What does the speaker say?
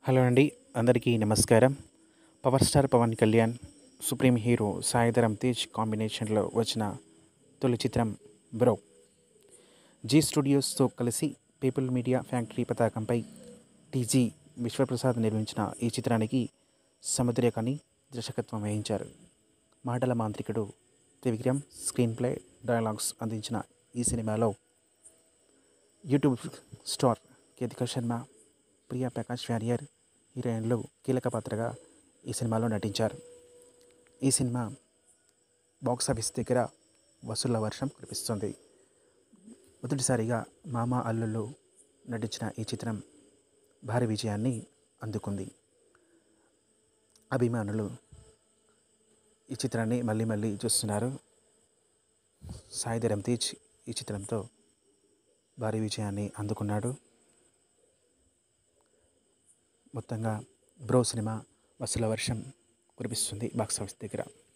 hello అండి అందరికీ నమస్కారం power star Pawan Kalyan supreme hero Sai Dharam Tej కాంబినేషన్లో వచ్చిన తొలి చిత్రం బ్రో జీ స్టూడియోస్తో కలిసి పీపుల్ మీడియా ఫ్యాక్టరీ పతాకంపై టీజీ విశ్వప్రసాద్ నిర్మించిన ఈ చిత్రానికి సముద్రకని దర్శకత్వం వహించారు మాటల మాంత్రికుడు త్రివిక్రమ్ స్క్రీన్ ప్లే డైలాగ్స్ అందించిన ఈ సినిమాలో యూట్యూబ్ స్టార్ కేతికా శర్మ ప్రియా ప్రకాష్ వారియర్ హీరోయిన్లు కీలక పాత్రగా ఈ సినిమాలో నటించారు ఈ సినిమా బాక్స్ ఆఫీస్ దగ్గర వసూళ్ల వర్షం కురిపిస్తుంది మొదటిసారిగా మామ అల్లుళ్ళు నటించిన ఈ చిత్రం భారీ విజయాన్ని అందుకుంది అభిమానులు ఈ చిత్రాన్ని మళ్ళీ మళ్ళీ చూస్తున్నారు సాయిధరం తేజ్ ఈ చిత్రంతో భారీ విజయాన్ని అందుకున్నాడు మొత్తంగా బ్రో సినిమా వసూల వర్షం కురిపిస్తుంది బాక్స్ ఆఫీస్ దగ్గర